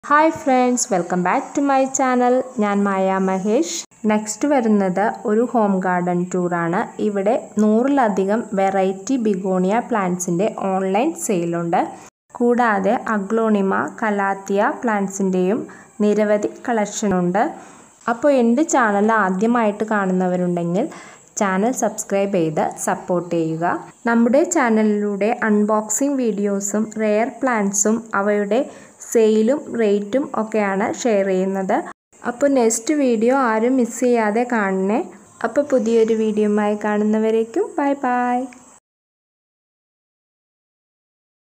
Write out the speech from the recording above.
hi friends welcome back to my channel ഞാൻ Maya Mahesh next വരുന്നത് ഒരു ഹോം ഗാർഡൻ ടൂറാണ് ഇവിടെ നൂറിലധികം വെറൈറ്റി ബിഗോണിയ പ്ലാന്റ്സിൻ്റെ ഓൺലൈൻ സെയിലുണ്ട് കൂടാതെ അഗ്ലോണിമ കലാത്തിയ പ്ലാന്റ്സിൻ്റെയും നിരവധി കളക്ഷനുണ്ട് അപ്പോൾ എൻ്റെ ചാനൽ ആദ്യമായിട്ട് കാണുന്നവരുണ്ടെങ്കിൽ ചാനൽ സബ്സ്ക്രൈബ് ചെയ്ത് സപ്പോർട്ട് ചെയ്യുക നമ്മുടെ ചാനലിലൂടെ അൺബോക്സിംഗ് വീഡിയോസും റെയർ പ്ലാന്റ്സും അവയുടെ സെയിലും റേറ്റും ഒക്കെയാണ് ഷെയർ ചെയ്യുന്നത് അപ്പോൾ നെക്സ്റ്റ് വീഡിയോ ആരും മിസ് ചെയ്യാതെ കാണണേ അപ്പോൾ പുതിയൊരു വീഡിയോയുമായി കാണുന്നവരേക്കും ബൈ ബൈ